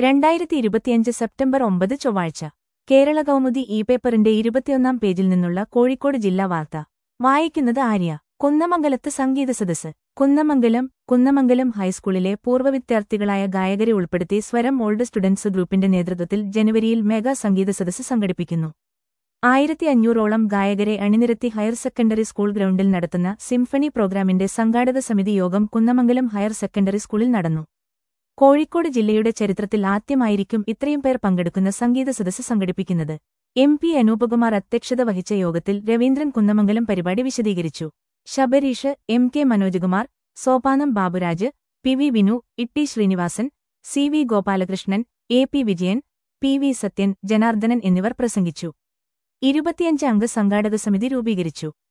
രണ്ടായിരത്തി ഇരുപത്തിയഞ്ച് സെപ്റ്റംബർ ഒമ്പത് ചൊവ്വാഴ്ച കേരള കൗമുദി ഇ പേപ്പറിന്റെ ഇരുപത്തിയൊന്നാം പേജിൽ നിന്നുള്ള കോഴിക്കോട് ജില്ലാ വാർത്ത വായിക്കുന്നത് ആര്യ കുന്നമംഗലത്ത് സംഗീത സദസ്സ് കുന്നമംഗലം കുന്നമംഗലം ഹൈസ്കൂളിലെ പൂർവ്വ വിദ്യാർത്ഥികളായ ഗായകരെ ഉൾപ്പെടുത്തി സ്വരം ഓൾഡ് സ്റ്റുഡൻസ് ഗ്രൂപ്പിന്റെ നേതൃത്വത്തിൽ ജനുവരിയിൽ മെഗാ സംഗീത സദസ്സ് സംഘടിപ്പിക്കുന്നു ആയിരത്തി അഞ്ഞൂറോളം ഗായകരെ അണിനിരത്തി ഹയർ സെക്കൻഡറി സ്കൂൾ ഗ്രൗണ്ടിൽ നടത്തുന്ന സിംഫണി പ്രോഗ്രാമിന്റെ സംഘാടക സമിതി യോഗം കുന്നമംഗലം ഹയർ സെക്കൻഡറി സ്കൂളിൽ നടന്നു കോഴിക്കോട് ജില്ലയുടെ ചരിത്രത്തിൽ ആദ്യമായിരിക്കും ഇത്രയും പേർ പങ്കെടുക്കുന്ന സംഗീത സദസ്സ് സംഘടിപ്പിക്കുന്നത് എം പി അനൂപകുമാർ അധ്യക്ഷത വഹിച്ച യോഗത്തിൽ രവീന്ദ്രൻ കുന്നമംഗലം പരിപാടി വിശദീകരിച്ചു Shabareesh M K Manojkumar Sopanam Baburaj P V Vinu Itty Sreenivasan C V Gopalakrishnan A P Vijayan P V Sathyan Janardhanan എന്നിവർ പ്രസംഗിച്ചു ഇരുപത്തിയഞ്ച് അംഗ സംഘാടക സമിതി രൂപീകരിച്ചു